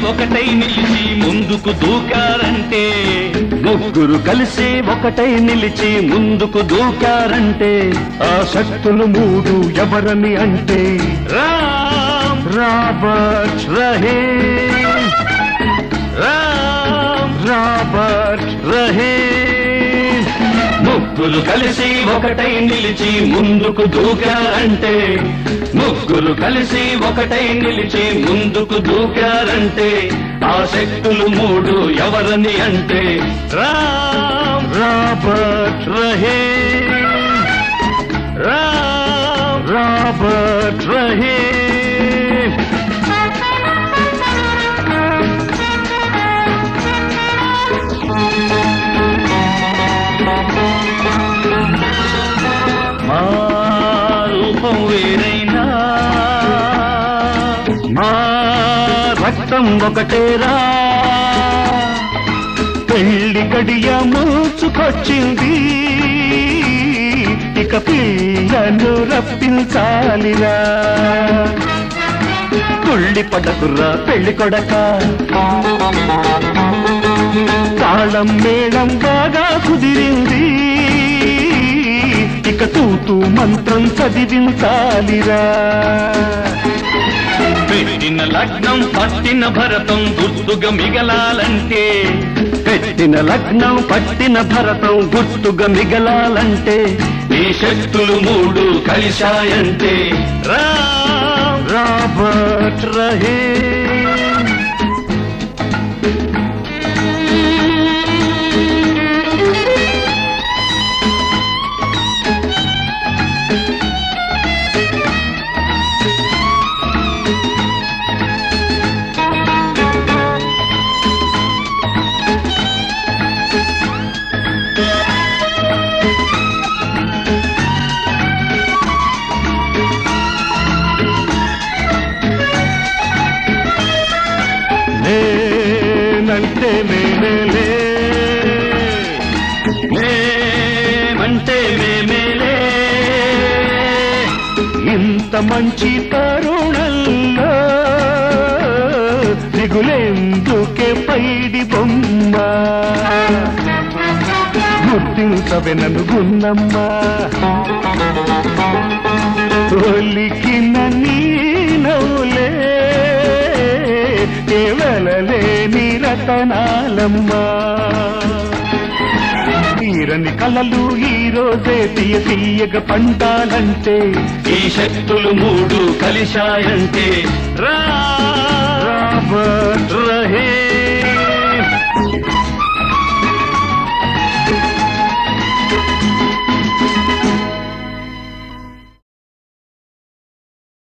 ఒకటై నిలిచి ముందుకు దూకారంటే ముగ్గురు కలిసి ఒకటై నిలిచి ముందుకు దూకారంటే ఆ శక్తులు మూడు ఎవరని అంటే రామ్ రాబర్ట్ రహే రామ్ రాబర్ట్ రహే ముగ్గురు కలిసి ఒకటై నిలిచి ముందుకు దూకారంటే ముగ్గురు కలిసి ఒకటై నిలిచి ముందుకు దూకారంటే ఆ శక్తులు మూడు ఎవరని అంటే రామ్ రాబర్ట్ రహే రామ్ రాబర్ట్ రహే మా రూపం వేరైనా మా రక్తం ఒకటేరా పెళ్లి గడియ మూచుకొచ్చింది ఇక పిల్లను రప్పించాలిరా కుళ్ళి పడకుర్రా పెళ్లి కొడక తాళం మేళం బాగా కుదిరింది ఇక తూతూ మంత్రం చదివించాలిరా పెట్టిన లగ్నం పట్టిన భరతం గుర్తుగా మిగలాలంటే పెట్టిన లగ్నం పట్టిన భరతం గుర్తుగా మిగలాలంటే ఈ శక్తులు మూడు కలిశాయంటే రామ్ రాబర్ట్ రహే నేనంటే నేనేలే మేమంటే మేమేలే ఇంత మంచి తరుణంలో దిగులేందుకే పైడి బొమ్మ గుర్తించవే నన్ను గున్నమ్మా ఒలికిన నీ నవ్వులే కేవలలేని రతనాలమ్మా తీరని కలలు ఈ రోజే తీయ తీయగ పండాలంటే ఈ శక్తులు మూడు కలిశాయంటే రా రాబర్ట్